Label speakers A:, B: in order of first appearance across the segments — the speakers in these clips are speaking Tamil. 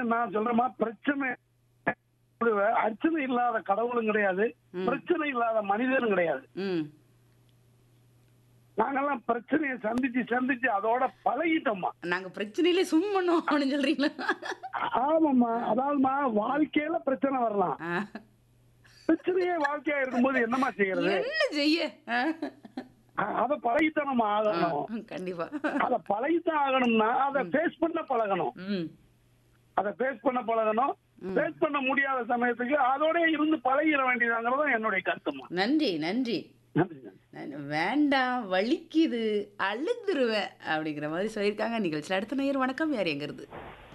A: நான் சொல்றேமா பிரச்சனை அர்ச்சனை இல்லாத கடவுளும் கிடையாது
B: ம்.
A: பிரச்சனை இல்லாத மனிதனும் கிடையாது
B: ம்
A: நாங்கெல்லாம் பிரச்சனையை சந்திச்சு சந்திச்சு அதோட பழகிட்டோம்மா
B: நாங்க பிரச்சனையிலே சும் பண்ணோம் அப்படின்னு சொல்றீங்களா
A: ஆமாம்மா அதாவதுமா வாழ்க்கையில பிரச்சனை வரலாம்
B: ஆ.
A: பிரச்சனையே வாழ்க்கையா இருக்கும்போது என்னம்மா செய்யறது
B: என்ன செய்ய ஆ.
A: அ- அத பழகித்தனமா ஆகணும்
B: ம், கண்டிப்பா
A: அத பழகித்தான் ஆகணும்னா அத ஃபேஸ் பண்ண பழகணும்
B: ம்
A: அத ஃபேஸ் பண்ண பழகணும் ஃபேஸ் பண்ண முடியாத சமயத்துக்கு அதோட இருந்து பழகிட வேண்டியதாங்கிறது என்னுடைய கருத்துமா
B: நன்றி நன்றி
A: நன்றி
B: நான் வேண்டாம் வலிக்குது அழுதுருவேன் அப்படிங்கிற மாதிரி சொல்லியிருக்காங்க நிகழ்ச்சியில் அடுத்த நேயர் வணக்கம் யார் எங்கிறது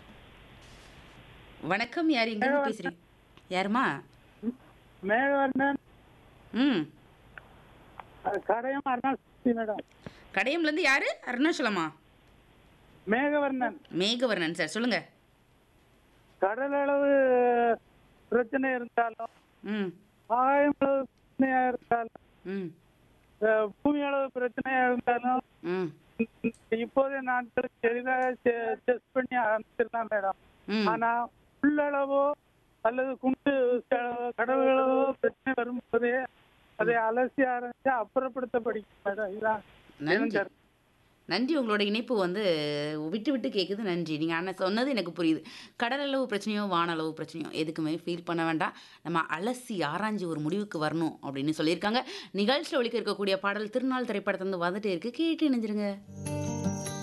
B: வணக்கம் யார் எங்கிருந்து பேசுறீங்க யாருமா
A: மேகவர்ணன்
B: ம்
A: கடையம் அருணாசக்தி மேடம்
B: கடையம்லேருந்து யாரு அருணாச்சலமா
A: மேகவர்ணன்
B: மேகவர்ணன் சார் சொல்லுங்க
A: கடல் அளவு பிரச்சனை இருந்தாலும்
B: ம்
A: ஆகாயம் அளவு பிரச்சனையா இருந்தாலும்
B: ம்
A: அஹ், பூமி அளவு பிரச்சனையா இருந்தாலும்
B: ம்
A: இப்போதைய நாட்களுக்கு எளிதாக செஸ் பண்ணி ஆரம்பிச்சிடலாம் மேடம்
B: ம்
A: ஆனா உள்ளளவோ அல்லது குண்டு க- கடவுளவோ பிரச்சனை வரும்போதே அதை அலசி ஆரம்பிச்சு அப்புறப்படுத்தப்படுகிறது மேடம் இதான்
B: நன்றி
A: கருத்து.
B: நன்றி உங்களோட இணைப்பு வந்து விட்டு விட்டு கேட்குது நன்றி நீங்கள் அண்ணன் சொன்னது எனக்கு புரியுது கடல் அளவு பிரச்சனையோ வான அளவு பிரச்சனையோ எதுக்குமே ஃபீல் பண்ண வேண்டாம் நம்ம அலசி ஆராய்ஞ்சு ஒரு முடிவுக்கு வரணும் அப்படின்னு சொல்லியிருக்காங்க நிகழ்ச்சியில் ஒழிக்க இருக்கக்கூடிய பாடல் திருநாள் திரைப்படத்துல இருந்து வந்துட்டே இருக்கு கேட்டு இணைஞ்சிருங்க